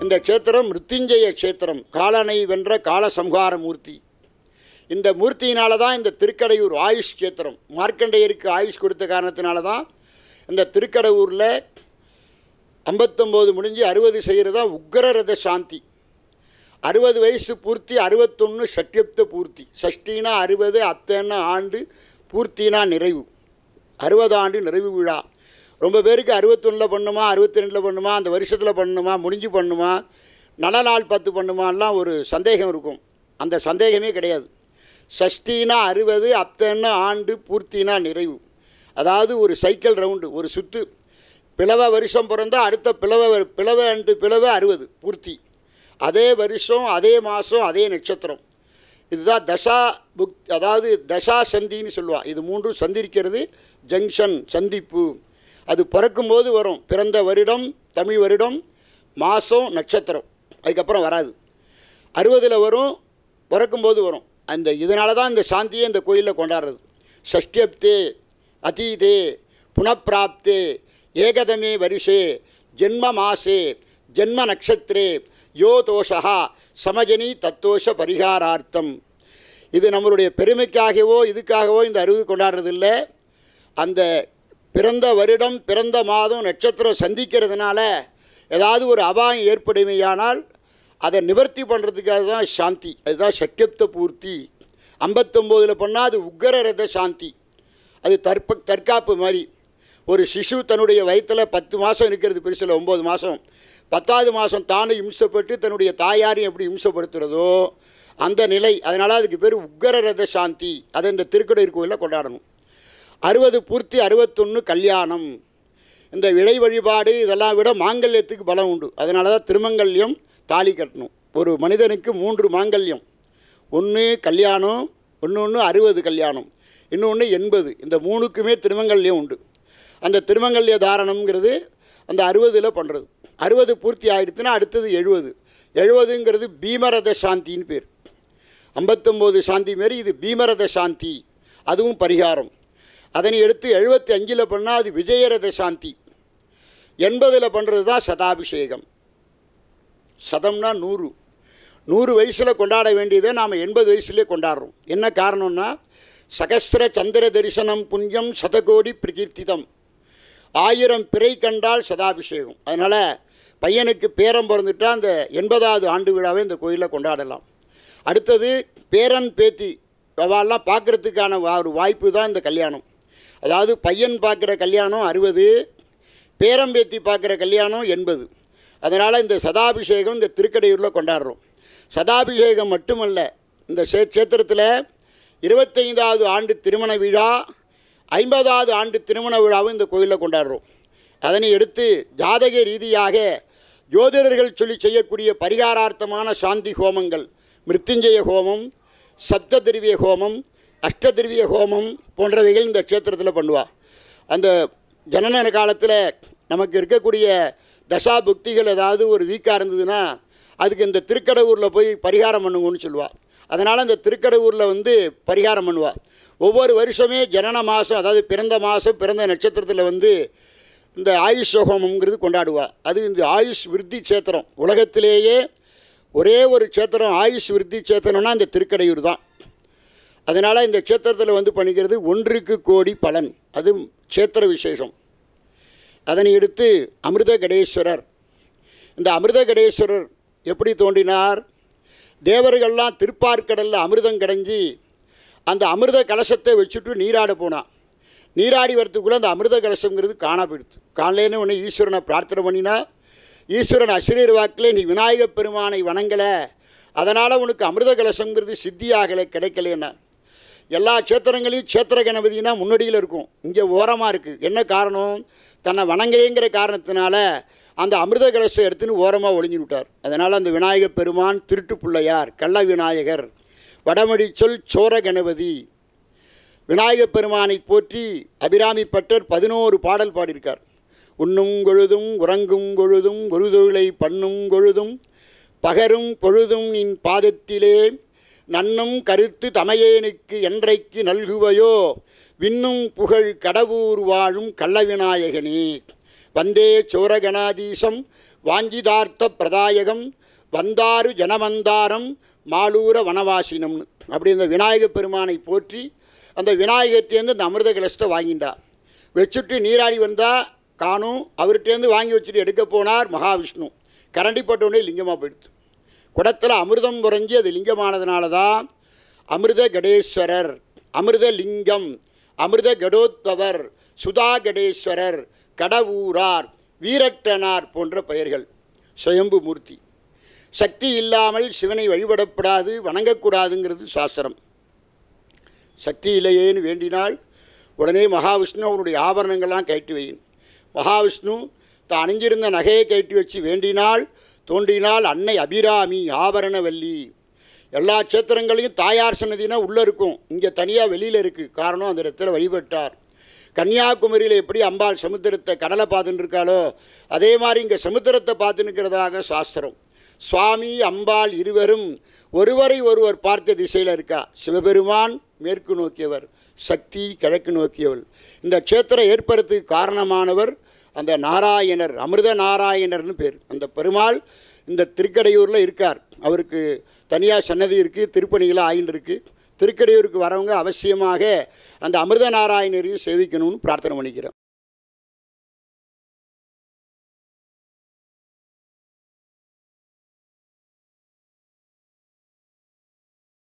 இந்த க்ஷேத்திரம் மிருத்யுஞ்சய க்ஷேத்திரம் காலனை வென்ற கால சம்ஹார மூர்த்தி இந்த மூர்த்தியினால தான் இந்த திருக்கடையூர் ஆயுஷ் க்ஷேத்திரம் மார்க்கண்டேயருக்கு ஆயுஷ் கொடுத்த காரணத்தினால தான் இந்த திருக்கடையூரில் ஐம்பத்தொம்போது முடிஞ்சு அறுபது செய்கிறது தான் உக்ரரத சாந்தி அறுபது வயசு பூர்த்தி அறுபத்தொன்று ஷட்யப்த பூர்த்தி சஷ்டினா அறுபது அத்தன்னா ஆண்டு பூர்த்தினா நிறைவு அறுபது ஆண்டு நிறைவு விழா ரொம்ப பேருக்கு அறுபத்தொன்னில் பண்ணுமா அறுபத்தி ரெண்டில் பண்ணுமா அந்த வருஷத்தில் பண்ணணுமா முடிஞ்சு பண்ணுமா நல்ல நாள் பத்து பண்ணுமாலாம் ஒரு சந்தேகம் இருக்கும் அந்த சந்தேகமே கிடையாது சஷ்டினா அறுபது அத்தன்னா ஆண்டு பூர்த்தினா நிறைவு அதாவது ஒரு சைக்கிள் ரவுண்டு ஒரு சுற்று பிளவ வருஷம் பிறந்தா அடுத்த பிளவ வரு- பிளவ அண்டு பிளவ அறுபது பூர்த்தி அதே வருஷம் அதே மாதம் அதே நட்சத்திரம் இதுதான் தசா புக் அதாவது தசா சந்தின்னு சொல்லுவா இது மூன்றும் சந்திரிக்கிறது ஜங்ஷன் சந்திப்பு அது பிறக்கும்போது வரும் பிறந்த வருடம் தமிழ் வருடம் மாதம் நட்சத்திரம் அதுக்கப்புறம் வராது அறுபதில் வரும் பிறக்கும்போது வரும் அந்த இதனால தான் இந்த சாந்தியை இந்த கோயிலில் கொண்டாடுறது ஷஷ்டியப்தே அதீதே புனப்பிராப்தே ஏகதமே வருஷே ஜென்ம மாசே ஜென்ம நக்ஷத்திரே யோ தோஷா சமஜனி தத்தோஷ பரிகாரார்த்தம் இது நம்மளுடைய பெருமைக்காகவோ இதுக்காகவோ இந்த அறுபது கொண்டாடுறது இல்லை அந்த பிறந்த வருடம் பிறந்த மாதம் நட்சத்திரம் சந்திக்கிறதுனால ஏதாவது ஒரு அபாயம் ஏற்படுமையானால் அதை நிவர்த்தி பண்ணுறதுக்காக தான் சாந்தி அதுதான் சட்யப்த பூர்த்தி ஐம்பத்தொம்போதில் பண்ணால் அது உக்கர ரத சாந்தி அது தற்ப தற்காப்பு மாதிரி ஒரு சிசு தன்னுடைய வயிற்றில் பத்து மாதம் இருக்கிறது பெருசில் ஒம்பது மாதம் பத்தாவது மாதம் தானும் இம்சப்பட்டு தன்னுடைய தாயாரையும் எப்படி இம்சப்படுத்துகிறதோ அந்த நிலை அதனால் அதுக்கு பேர் உக்கர ரத சாந்தி அதை இந்த திருக்கடையூர் கோயிலில் கொண்டாடணும் அறுபது பூர்த்தி அறுபத்தொன்று கல்யாணம் இந்த இறை வழிபாடு இதெல்லாம் விட மாங்கல்யத்துக்கு பலம் உண்டு அதனால தான் திருமங்கல்யம் தாலி கட்டணும் ஒரு மனிதனுக்கு மூன்று மாங்கல்யம் ஒன்று கல்யாணம் ஒன்று ஒன்று அறுபது கல்யாணம் இன்னொன்று எண்பது இந்த மூணுக்குமே திருமங்கல்யம் உண்டு அந்த திருமங்கல்ய தாரணம்ங்கிறது அந்த அறுபதில் பண்ணுறது அறுபது பூர்த்தி ஆகிடுச்சுன்னா அடுத்தது எழுபது எழுபதுங்கிறது பீமரத சாந்தின்னு பேர் ஐம்பத்தொம்போது சாந்தி மாரி இது பீமரத சாந்தி அதுவும் பரிகாரம் அதனை எடுத்து எழுபத்தி அஞ்சில் பண்ணால் அது விஜயரத சாந்தி எண்பதில் பண்ணுறது தான் சதாபிஷேகம் சதம்னா நூறு நூறு வயசில் கொண்டாட வேண்டியதை நாம் எண்பது வயசுலேயே கொண்டாடுறோம் என்ன காரணம்னா சகஸ்ர சந்திர தரிசனம் புண்ணியம் சதகோடி பிரகீர்த்திதம் ஆயிரம் பிறை கண்டால் சதாபிஷேகம் அதனால் பையனுக்கு பேரம் பிறந்துட்டா அந்த எண்பதாவது ஆண்டு விழாவை இந்த கோயிலில் கொண்டாடலாம் அடுத்தது பேரன் பேத்தி அவெல்லாம் பார்க்குறதுக்கான ஒரு வாய்ப்பு தான் இந்த கல்யாணம் அதாவது பையன் பார்க்குற கல்யாணம் அறுபது பேரம்பேத்தி பார்க்குற கல்யாணம் எண்பது அதனால் இந்த சதாபிஷேகம் இந்த திருக்கடையூரில் கொண்டாடுறோம் சதாபிஷேகம் மட்டுமல்ல இந்த சே சேத்திரத்தில் இருபத்தைந்தாவது ஆண்டு திருமண விழா ஐம்பதாவது ஆண்டு திருமண விழாவும் இந்த கோயிலில் கொண்டாடுறோம் அதனை எடுத்து ஜாதக ரீதியாக ஜோதிடர்கள் சொல்லி செய்யக்கூடிய பரிகாரார்த்தமான சாந்தி ஹோமங்கள் மிருத்யுஞ்சய ஹோமம் சப்த திரவிய ஹோமம் அஷ்ட திரவிய ஹோமம் போன்றவைகள் இந்த க்ஷேத்திரத்தில் பண்ணுவா அந்த ஜனன காலத்தில் நமக்கு இருக்கக்கூடிய தசா புக்திகள் ஏதாவது ஒரு வீக்காக இருந்ததுன்னா அதுக்கு இந்த திருக்கடவுரில் போய் பரிகாரம் பண்ணுங்கன்னு சொல்லுவாள் அதனால் அந்த திருக்கடவுரில் வந்து பரிகாரம் பண்ணுவாள் ஒவ்வொரு வருஷமே ஜனன மாதம் அதாவது பிறந்த மாதம் பிறந்த நட்சத்திரத்தில் வந்து இந்த ஆயுஷ் ஹோமம்ங்கிறது கொண்டாடுவா அது இந்த ஆயுஷ் விருத்தி சேத்திரம் உலகத்திலேயே ஒரே ஒரு சேத்திரம் ஆயுஷ் விருத்தி சேத்திரம்னா இந்த திருக்கடையூர் தான் அதனால் இந்த க்ஷேத்திரத்தில் வந்து பண்ணிக்கிறது ஒன்றுக்கு கோடி பலன் அது க்ஷேத்திர விசேஷம் அதனை எடுத்து அமிர்த கடேஸ்வரர் இந்த அமிர்த கடேஸ்வரர் எப்படி தோன்றினார் தேவர்கள்லாம் திருப்பார்க்கடலில் அமிர்தம் கடைஞ்சி அந்த அமிர்த கலசத்தை வச்சுட்டு நீராட போனான் நீராடி வரத்துக்குள்ளே அந்த அமிர்த கலசங்கிறது காணா போயிடுது காலையிலேன்னு ஒன்று ஈஸ்வரனை பிரார்த்தனை பண்ணினா ஈஸ்வரன் அசிரியர் வாக்கில் நீ விநாயகப் பெருமானை வணங்கலை அதனால் உனக்கு அமிர்த கலசங்கிறது சித்தியாகலை கிடைக்கலன்னா எல்லா க்ஷேத்திரங்களையும் க்ஷேத்திர கணபதினா முன்னாடியில் இருக்கும் இங்கே ஓரமாக இருக்குது என்ன காரணம் தன்னை வணங்கலைங்கிற காரணத்தினால அந்த அமிர்த கலசம் எடுத்துன்னு ஓரமாக ஒளிஞ்சு விட்டார் அதனால் அந்த விநாயகப் பெருமான் திருட்டு பிள்ளையார் கள்ள விநாயகர் வடமொழி சொல் சோர கணபதி விநாயகப் பெருமானை போற்றி அபிராமி பட்டர் பதினோரு பாடல் பாடியிருக்கார் உண்ணும் கொழுதும் உறங்கும் கொழுதும் ஒரு தொழிலை பண்ணும் கொழுதும் பகரும் பொழுதும் நின் பாதத்திலே நன்னும் கருத்து தமையேனுக்கு என்றைக்கு நல்குவையோ விண்ணும் புகழ் கடவுர் வாழும் கள்ளவிநாயகனே வந்தே சோரகணாதீசம் வாஞ்சிதார்த்த பிரதாயகம் வந்தாரு ஜனமந்தாரம் மாலூர வனவாசினம்னு அப்படி இந்த விநாயக பெருமானை போற்றி அந்த விநாயகர்ட்டேருந்து இந்த அமிர்த கலசத்தை வாங்கிண்டா வச்சுட்டு நீராடி வந்தால் காணும் அவர்கிட்டேருந்து வாங்கி வச்சுட்டு எடுக்க போனார் மகாவிஷ்ணு கரண்டி போட்டோடனே லிங்கமாக போயிடுது குடத்தில் அமிர்தம் குறைஞ்சி அது லிங்கமானதுனால தான் அமிர்த கடேஸ்வரர் அமிர்த லிங்கம் அமிர்த கடோத்பவர் சுதா கடேஸ்வரர் கடவூரார் வீரட்டனார் போன்ற பெயர்கள் சுயம்பு மூர்த்தி சக்தி இல்லாமல் சிவனை வழிபடப்படாது வணங்கக்கூடாதுங்கிறது சாஸ்திரம் சக்தி இல்லையேன்னு வேண்டினால் உடனே மகாவிஷ்ணு அவனுடைய ஆபரணங்கள்லாம் கயற்றி வையும் மகாவிஷ்ணு தான் அணிஞ்சிருந்த நகையை கயற்றி வச்சு வேண்டினால் தோன்றினால் அன்னை அபிராமி ஆபரணவல்லி எல்லா க்ஷேத்திரங்களையும் தாயார் சன்னதினா உள்ளே இருக்கும் இங்கே தனியாக வெளியில் இருக்குது காரணம் அந்த இடத்துல வழிபட்டார் கன்னியாகுமரியில் எப்படி அம்பாள் சமுத்திரத்தை கடலை பார்த்துன்னு இருக்காளோ அதே மாதிரி இங்கே சமுத்திரத்தை பார்த்து நிற்கிறதாக சாஸ்திரம் சுவாமி அம்பாள் இருவரும் ஒருவரை ஒருவர் பார்த்த திசையில் இருக்கா சிவபெருமான் மேற்கு நோக்கியவர் சக்தி கிழக்கு நோக்கியவள் இந்த க்ஷேத்திரம் ஏற்படுறதுக்கு காரணமானவர் அந்த நாராயணர் அமிர்த நாராயணர்னு பேர் அந்த பெருமாள் இந்த திருக்கடையூரில் இருக்கார் அவருக்கு தனியாக சன்னதி இருக்குது திருப்பணிகளாக ஆயின்னு இருக்குது திருக்கடையூருக்கு வரவங்க அவசியமாக அந்த அமிர்த நாராயணரையும் சேவிக்கணும்னு பிரார்த்தனை பண்ணிக்கிறேன்